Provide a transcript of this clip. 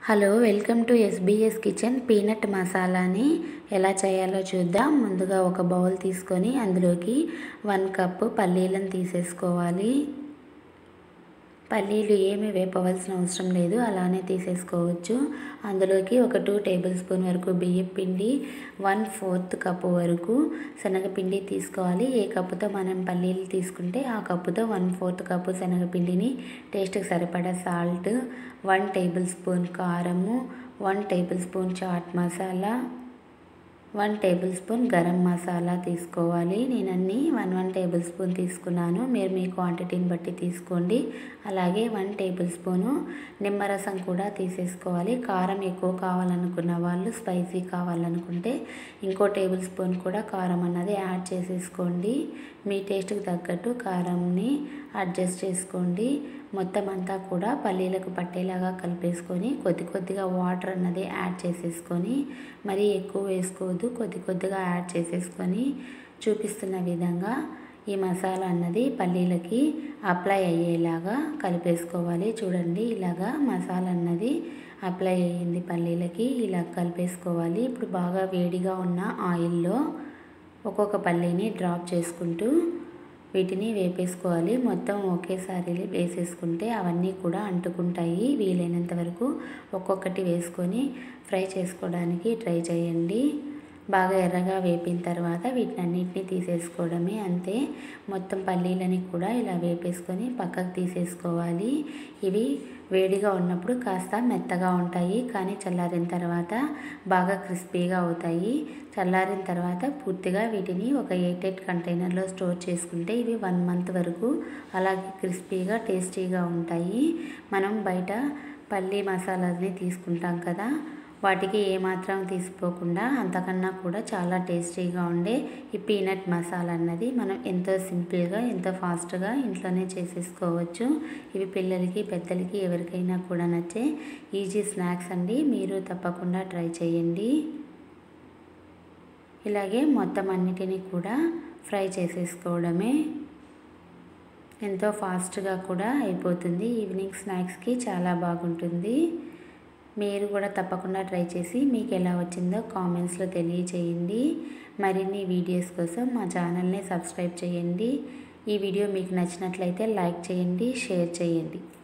hello welcome to SBS kitchen peanut మసాలాని ఎలా చేయాలో చూద్దాం ముందుగా ఒక బౌల్ తీసుకొని అందులోకి వన్ కప్పు పల్లీలను తీసేసుకోవాలి పల్లీలు ఏమి వేపవలసిన అవసరం లేదు అలానే తీసేసుకోవచ్చు అందులోకి ఒక టూ టేబుల్ స్పూన్ వరకు బియ్యం పిండి వన్ ఫోర్త్ కప్పు వరకు శనగపిండి తీసుకోవాలి ఏ కప్పుతో మనం పల్లీలు తీసుకుంటే ఆ కప్పుతో వన్ ఫోర్త్ కప్పు శనగపిండిని టేస్ట్కి సరిపడా సాల్ట్ వన్ టేబుల్ స్పూన్ కారము one tablespoon chaat masala one tablespoon garam masala తీసుకోవాలి నేను అన్నీ వన్ వన్ టేబుల్ స్పూన్ తీసుకున్నాను మీరు మీ క్వాంటిటీని బట్టి తీసుకోండి అలాగే వన్ టేబుల్ స్పూను నిమ్మరసం కూడా తీసేసుకోవాలి కారం ఎక్కువ కావాలనుకున్న వాళ్ళు స్పైసీ కావాలనుకుంటే ఇంకో టేబుల్ స్పూన్ కూడా కారం అన్నది యాడ్ చేసేసుకోండి మీ టేస్ట్కి తగ్గట్టు కారంని అడ్జస్ట్ చేసుకోండి మొత్తం అంతా కూడా పల్లీలకు పట్టేలాగా కలిపేసుకొని కొద్ది కొద్దిగా వాటర్ అన్నది యాడ్ చేసేసుకొని మరీ ఎక్కువ వేసుకోవద్దు కొద్ది కొద్దిగా యాడ్ చేసేసుకొని చూపిస్తున్న విధంగా ఈ మసాలా అన్నది పల్లీలకి అప్లై అయ్యేలాగా కలిపేసుకోవాలి చూడండి ఇలాగా మసాలా అన్నది అప్లై అయ్యింది పల్లీలకి ఇలా కలిపేసుకోవాలి ఇప్పుడు బాగా వేడిగా ఉన్న ఆయిల్లో ఒక్కొక్క పల్లీని డ్రాప్ చేసుకుంటూ వీటిని వేపేసుకోవాలి మొత్తం ఒకేసారి వేసేసుకుంటే అవన్నీ కూడా అంటుకుంటాయి వీలైనంత వరకు ఒక్కొక్కటి వేసుకొని ఫ్రై చేసుకోవడానికి ట్రై చేయండి బాగా ఎర్రగా వేపిన తర్వాత వీటిని అన్నిటిని తీసేసుకోవడమే అంతే మొత్తం పల్లీలని కూడా ఇలా వేపేసుకొని పక్కకు తీసేసుకోవాలి ఇవి వేడిగా ఉన్నప్పుడు కాస్త మెత్తగా ఉంటాయి కానీ చల్లారిన తర్వాత బాగా క్రిస్పీగా అవుతాయి చల్లారిన తర్వాత పూర్తిగా వీటిని ఒక ఎయిట్ ఎయిట్ కంటైనర్లో స్టోర్ చేసుకుంటే ఇవి వన్ మంత్ వరకు అలాగే క్రిస్పీగా టేస్టీగా ఉంటాయి మనం బయట పల్లీ మసాలాని తీసుకుంటాం కదా వాటికి ఏమాత్రం తీసిపోకుండా అంతకన్నా కూడా చాలా టేస్టీగా ఉండే ఈ పీనట్ మసాలా అన్నది మనం ఎంతో సింపుల్గా ఎంతో ఫాస్ట్గా ఇంట్లోనే చేసేసుకోవచ్చు ఇవి పిల్లలకి పెద్దలకి ఎవరికైనా కూడా నచ్చే ఈజీ స్నాక్స్ అండి మీరు తప్పకుండా ట్రై చేయండి ఇలాగే మొత్తం అన్నిటినీ కూడా ఫ్రై చేసేసుకోవడమే ఎంతో ఫాస్ట్గా కూడా అయిపోతుంది ఈవినింగ్ స్నాక్స్కి చాలా బాగుంటుంది మీరు కూడా తప్పకుండా ట్రై చేసి మీకు ఎలా వచ్చిందో కామెంట్స్లో తెలియచేయండి మరిన్ని వీడియోస్ కోసం మా ఛానల్ని సబ్స్క్రైబ్ చేయండి ఈ వీడియో మీకు నచ్చినట్లయితే లైక్ చేయండి షేర్ చేయండి